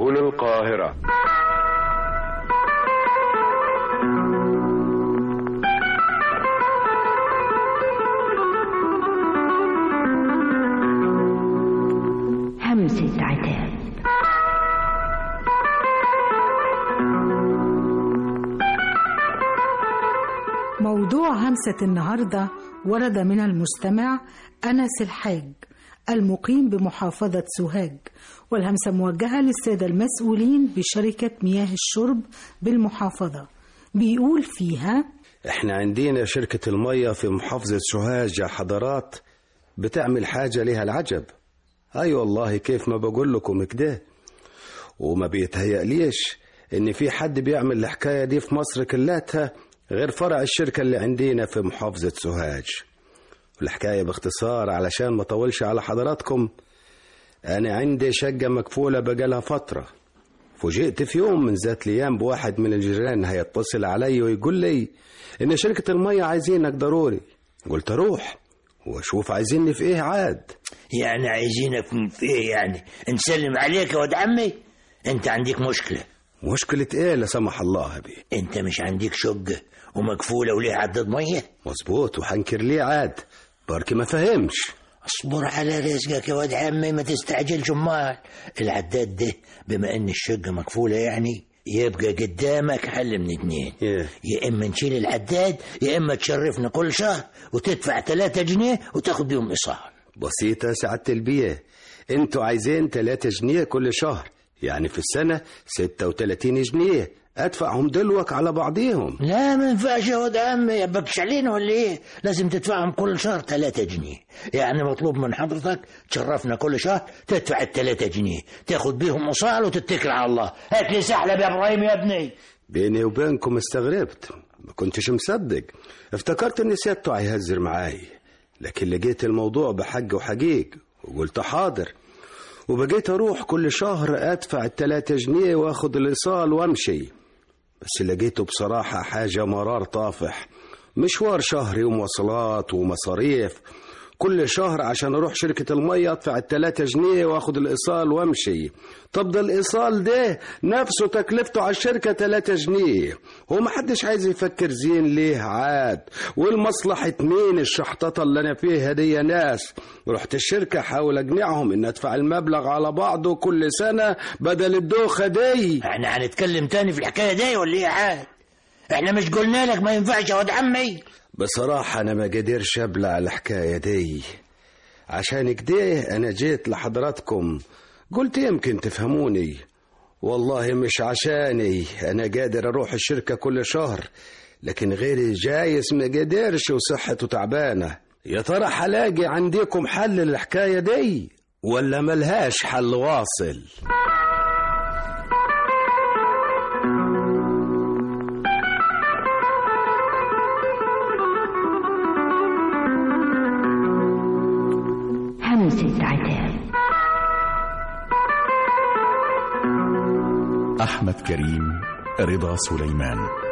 سبل القاهرة همسة عتاب موضوع همسة النهاردة ورد من المستمع أنس الحاج المقيم بمحافظة سوهاج والهمسة موجهة للسادة المسؤولين بشركة مياه الشرب بالمحافظة بيقول فيها احنا عندنا شركة المية في محافظة سوهاج يا حضرات بتعمل حاجة ليها العجب اي والله كيف ما بقول لكم كده وما بيتهيأليش ان في حد بيعمل الحكاية دي في مصر كلاتها غير فرع الشركة اللي عندنا في محافظة سوهاج الحكاية باختصار علشان ما طولش على حضراتكم أنا عندي شقة مكفولة بقالها فترة فوجئت في يوم من ذات الأيام بواحد من الجيران هيتصل علي ويقول لي إن شركة المية عايزينك ضروري قلت أروح وأشوف عايزيني في إيه عاد يعني عايزينك في ايه يعني نسلم عليك يا ولد عمي انت عندك مشكلة مشكلة إيه لا سمح الله بي انت مش عندك شقة ومقفولة وليها عدد مية مظبوط وحنكر ليه عاد بركي ما فهمش اصبر على رزقك يا ولد عمي ما تستعجلش امال العداد ده بما ان الشقة مقفولة يعني يبقى قدامك حل من اتنين إيه. يا اما نشيل العداد يا اما تشرفنا كل شهر وتدفع 3 جنيه وتاخد بيهم ايصال بسيطة يا سعادة البيه انتوا عايزين 3 جنيه كل شهر يعني في السنة 36 جنيه ادفعهم دلوك على بعضيهم لا ما ينفعش يا ولد عمي يبكش علينا ولا ايه لازم تدفعهم كل شهر 3 جنيه يعني مطلوب من حضرتك تشرفنا كل شهر تدفع ال 3 جنيه تاخد بيهم اصال وتتكل على الله هات لي سحلب يا ابراهيم يا ابني بيني وبينكم استغربت ما كنتش مصدق افتكرت ان سيادته هيهزر معاي لكن لقيت الموضوع بحق وحقيق وقلت حاضر وبقيت اروح كل شهر ادفع التلاتة جنيه واخد الايصال وامشي بس لقيته بصراحة حاجة مرار طافح مشوار شهري ومواصلات ومصاريف كل شهر عشان اروح شركة المية ادفع التلاتة جنيه واخد الايصال وامشي طب ده الايصال ده نفسه تكلفته على الشركة تلاتة جنيه ومحدش عايز يفكر زين ليه عاد والمصلحة مين الشحططة اللي انا فيها دي يا ناس رحت الشركة احاول اقنعهم ان ادفع المبلغ على بعضه كل سنة بدل الدوخة دي احنا هنتكلم تاني في الحكايه دي ولا ايه يا عاد احنا مش قلنا لك ما ينفعش يا ولد عمي بصراحة أنا ما قدرش أبلع الحكاية دي عشان كده أنا جيت لحضراتكم قلت يمكن تفهموني والله مش عشاني أنا قادر أروح الشركة كل شهر لكن غيري جايز ما قدرش وصحته تعبانة يا ترى هلاقي عندكم حل للحكاية دي ولا ملهاش حل واصل همسة عتاب أحمد كريم رضا سليمان